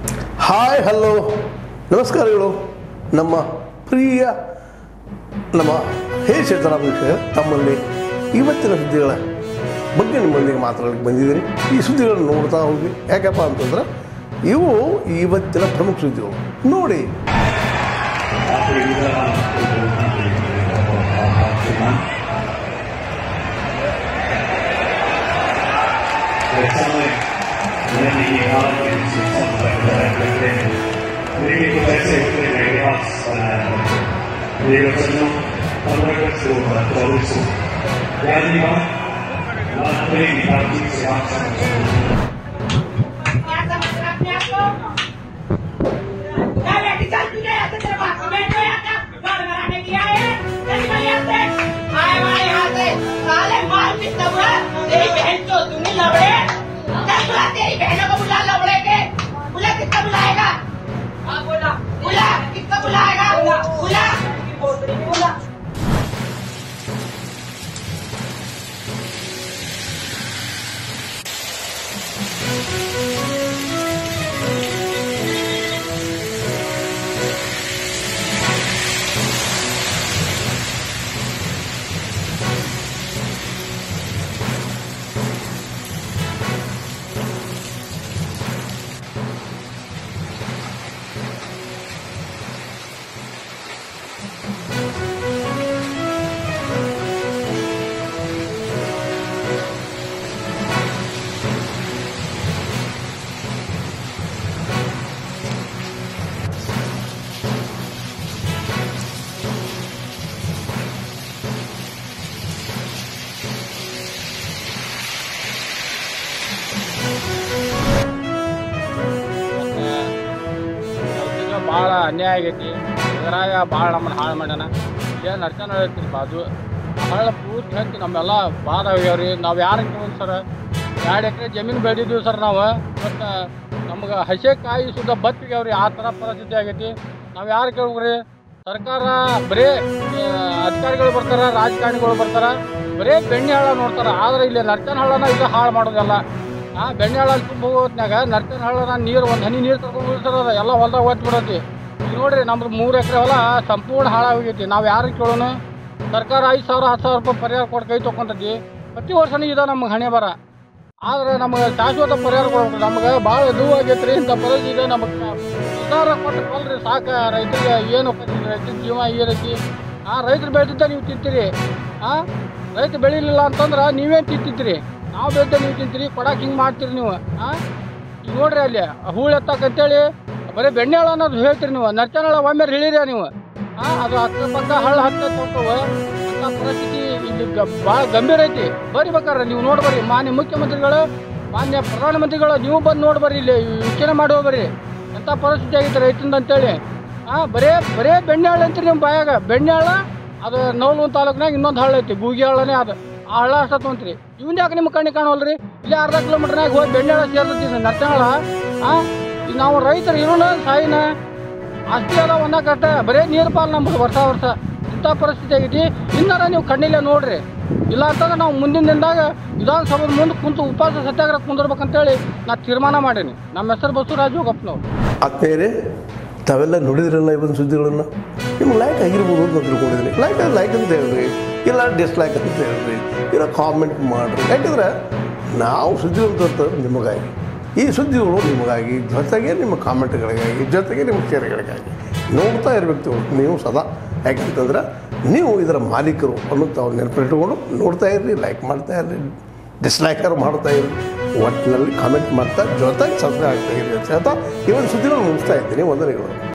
hi hello ನಮಸ್ಕಾರಗಳು ನಮ್ಮ ಪ್ರಿಯ ನಮ್ಮ ಹೇ ಸಿದ್ದರಾಮಯ್ಯ ತಮ್ಮಲ್ಲಿ ಇವತ್ತಿನ ಸುದ್ದಿಗಳ ಬಗ್ಗೆ ನಿಮ್ಮೊಂದಿಗೆ ಮಾತಾಡಲಿಕ್ಕೆ ಬಂದಿದ್ದೀನಿ ಈ ಸುದ್ದಿಗಳನ್ನು ನೋಡ್ತಾ ಹೋಗಿ ಯಾಕಪ್ಪ ಅಂತಂದ್ರೆ ಇವು ಇವತ್ತಿನ ಪ್ರಮುಖ ಸುದ್ದಿಗಳು ನೋಡಿ क्या समझ रहा अपने आप को क्या बेटी चल तुझे यहाँ से तेरे बाप को भेजो यहाँ तक घर बनाने की आए हैं चल भाई यहाँ से आए वाले यहाँ से साले मार की सब तेरी बहन को तूने लवड़े चल बुला तेरी बहनों को बुला लवड़े के बुला कितना बुलाएगा हाँ बोला बुला कितना बुलाएगा बुला बुला ಈಗ ಭಾಳ ಅನ್ಯಾಯ ಆಗೈತಿ ಇದ್ರಾಗ ಭಾಳ ನಮ್ಮನ್ನ ಹಾಳು ಮಾಡ್ಯಾನ ಏನು ನಡ್ಕೊಂಡು ಹೇಳ್ತೀರಿ ಬಾಜು ಹಳ್ಳ ಪೂರ್ತಿ ಹತ್ತಿ ನಮ್ಮೆಲ್ಲ ಬಾದ ಆಗ್ಯಾವ್ರಿ ನಾವು ಯಾರು ಕೇಳಿ ಸರ್ ಎರಡು ಎಕರೆ ಜಮೀನು ಬೆಳೆದಿದ್ದೀವಿ ಸರ್ ನಾವು ಮತ್ತು ನಮ್ಗೆ ಹಸೆ ಕಾಯಿ ಸುದ್ದ ಬತ್ತಿಗ್ಯಾವ್ರಿ ಆ ಥರ ಪರಿಸ್ಥಿತಿ ಆಗೈತಿ ನಾವು ಯಾರು ಕೇಳ್ಬೇಕ್ರಿ ಸರ್ಕಾರ ಬರೀ ಆ, ಅಧಿಕಾರಿಗಳು ಬರ್ತಾರ ರಾಜಕಾರಣಿಗಳು ಬರ್ತಾರ ಬರೀ ಬೆಣ್ಣೆ ಹಳ್ಳ ನೋಡ್ತಾರ ಆದ್ರೆ ಇಲ್ಲಿ ನರ್ಕನ್ ಹಳ್ಳನ ಇದು ಹಾಳು ಮಾಡೋದಲ್ಲ ಆ ಬೆಣ್ಣೆ ಹಳ್ಳ ತುಂಬ ಹೋಗೋತ್ನಾಗ ನರ್ಕನ್ ಹಳ್ಳನ ನೀರು ಒಂದು ಹನಿ ನೀರು ಕರ್ಕೊಂಡು ಉಳಿಸ್ತಾರ ಎಲ್ಲ ಹೊಲ್ದಾಗ ಒತ್ತು ಬಿಡತಿ ಈಗ ನೋಡ್ರಿ ನಮ್ದು ಮೂರು ಎಕರೆ ಹೊಲ ಸಂಪೂರ್ಣ ಹಾಳಾಗೋಗೈತಿ ನಾವು ಯಾರಿಗೆ ಕೇಳೋಣ ಸರ್ಕಾರ ಐದು ಸಾವಿರ ಹತ್ತು ಸಾವಿರ ರೂಪಾಯಿ ಪರಿಹಾರ ಕೊಟ್ಟು ಕೈ ತೊಗೊಂತೈತಿ ಪ್ರತಿ ವರ್ಷನೂ ಇದೆ ನಮ್ಗೆ ಹಣೆ ಬರ ಆದ್ರೆ ನಮಗೆ ಶಾಶ್ವತ ಪರಿಹಾರ ಕೊಡ್ಬೇಕು ನಮ್ಗೆ ಭಾಳ ನೋವು ಆಗೈತೆ ರೀ ಇಂಥ ಪರಿಸ್ಥಿತಿ ಇದೆ ನಮಗೆ ಉದ್ದಾರ ಕೊಟ್ಟು ಕೊಲ್ರಿ ಸಾಕು ರೈತರಿಗೆ ಏನು ಪರಿಸ್ಥಿತಿ ರೈತರ ಜೀವ ಏನೈತಿ ಆ ರೈತರು ಬೆಳೆದಿದ್ದ ನೀವು ತಿಂತೀರಿ ಆ ರೈತ ಬೆಳಿಲಿಲ್ಲ ಅಂತಂದ್ರೆ ನೀವೇನು ತಿಂತಿದ್ರಿ ನಾವು ಬೆಳೆದ ನೀವು ತಿಂತೀರಿ ಕೊಡಕ್ಕೆ ಹಿಂಗೆ ಮಾಡ್ತೀರಿ ನೀವು ಆ ಈಗ ನೋಡ್ರಿ ಅಲ್ಲಿ ಹೂಳು ಎತ್ತಕ್ಕಂತೇಳಿ ಬರೀ ಬೆಣ್ಣೆ ಹಳ್ಳ ಅನ್ನೋದು ಹೇಳ್ತೀರಿ ನೀವು ನರ್ಚನಳ ಒಮ್ಮೆ ಹೇಳಿರಿ ನೀವು ಆ ಅದು ಅಕ್ಕಪಕ್ಕ ಹಳ್ಳ ಹತ್ತೈತೆ ಹೋಗ್ತಾವ ಅಂತ ಪರಿಸ್ಥಿತಿ ಇಲ್ಲಿ ಭಾಳ ಗಂಭೀರ ಐತಿ ಬರ್ರಿ ಬೇಕಾರೆ ನೀವು ನೋಡ್ಬರ್ರಿ ಮಾನ್ಯ ಮುಖ್ಯಮಂತ್ರಿಗಳು ಮಾನ್ಯ ಪ್ರಧಾನಮಂತ್ರಿಗಳು ನೀವು ಬಂದು ನೋಡ್ಬರ್ರಿ ಇಲ್ಲಿ ಯೋಚನೆ ಮಾಡಿ ಹೋಗ್ಬರ್ರಿ ಎಂಥ ಪರಿಸ್ಥಿತಿ ಆಗೈತೆ ರೈತಂದ ಅಂತೇಳಿ ಆ ಬರೇ ಬರೇ ಬೆಣ್ಣೆ ಹಳ್ಳ ಅಂತೀರಿ ನಿಮ್ಮ ಬಾಯಾಗ ಬೆಣ್ಣೆ ಹಳ್ಳ ಅದು ನವಲೂನ್ ತಾಲೂಕ್ನಾಗ ಇನ್ನೊಂದು ಹಳ್ಳ ಐತಿ ಗೂಗಿ ಹಳ್ಳನೇ ಅದು ಆ ಹಳ್ಳ ಅಷ್ಟ ತೊಗೊಂತ್ರಿ ಇವನ್ ಯಾಕೆ ನಿಮ್ಮ ಕಣ್ಣಿಗೆ ಕಾಣವಲ್ರಿ ಇಲ್ಲಿ ಅರ್ಧ ಕಿಲೋಮೀಟರ್ನಾಗ ಹೋಗಿ ಬೆಣ್ಣೆ ಹಳ್ಳ ಸೇರ್ತೈತಿ ನರ್ತಹಳ್ಳ ಆ ಈಗ ನಾವು ರೈತರು ಇರೋಣ ಸಾಯಿನ ಅಷ್ಟೇ ಅದ ಒಂದ ಕಟ್ಟ ಬರೇ ನೀರು ಪಾಲ್ ನಮ್ದು ವರ್ಷ ವರ್ಷ ಇಂಥ ಪರಿಸ್ಥಿತಿ ಆಗೈತಿ ಇನ್ನಾರ ನೀವು ಕಣ್ಣಿಲ್ಲ ನೋಡ್ರಿ ಇಲ್ಲ ಅಂತಂದ್ರೆ ನಾವು ಮುಂದಿನ ದಿನದಾಗ ವಿಧಾನಸಭೆದ ಮುಂದೆ ಕುಂತು ಉಪವಾಸ ಸತ್ಯಾಗ್ರಹ ಕುಂದಿರ್ಬೇಕಂತೇಳಿ ನಾ ತೀರ್ಮಾನ ಮಾಡೀನಿ ನಮ್ಮ ಹೆಸರು ಬಸವರಾಜ್ ಹೋಗಪ್ಪನವ್ರು ಆತ್ಮೀಯರೇ ತಾವೆಲ್ಲ ನೋಡಿದ್ರಲ್ಲ ಇವತ್ತು ಸುದ್ದಿಗಳನ್ನು ನಿಮ್ಗೆ ಲೈಕ್ ಆಗಿರ್ಬೋದು ಅಂತ ತಿಳ್ಕೊಂಡಿದ್ದೀನಿ ಲೈಕ್ ಲೈಕ್ ಅಂತ ಹೇಳ್ರಿ ಇಲ್ಲ ಡಿಸ್ಲೈಕ್ ಅಂತ ಹೇಳ್ರಿ ಇಲ್ಲ ಕಾಮೆಂಟ್ ಮಾಡಿರಿ ಯಾಕಂದ್ರೆ ನಾವು ಸುದ್ದಿಗಳು ತರ್ತದ್ದು ನಿಮಗಾಗಿ ಈ ಸುದ್ದಿಗಳು ನಿಮಗಾಗಿ ಜೊತೆಗೆ ನಿಮ್ಮ ಕಾಮೆಂಟ್ಗಳಿಗಾಗಿ ಜೊತೆಗೆ ನಿಮ್ಮ ಶೇರ್ಗಳಿಗಾಗಿ ನೋಡ್ತಾ ಇರಬೇಕು ನೀವು ಸದಾ ಯಾಕಂತಂದ್ರೆ ನೀವು ಇದರ ಮಾಲೀಕರು ಅನ್ನೋದು ತಾವು ನೆನಪಿಟ್ಕೊಂಡು ನೋಡ್ತಾ ಇರ್ರಿ ಲೈಕ್ ಮಾಡ್ತಾ ಇರ್ರಿ ಡಿಸ್ಲೈಕರ್ ಮಾಡ್ತಾ ಇರ್ರಿ ಒಟ್ಟಿನಲ್ಲಿ ಕಾಮೆಂಟ್ ಮಾಡ್ತಾ ಜೊತೆಗೆ ಸಬ್ಸ್ಕ್ರೈಬ್ ಆಗ್ತಾ ಇರಿ ಅಂತ ಹೇಳ್ತಾ ಈ ಒಂದು ಸುದ್ದಿಗಳನ್ನು ಮುಗಿಸ್ತಾ ಇದ್ದೀನಿ ವಂದನೆಗಳು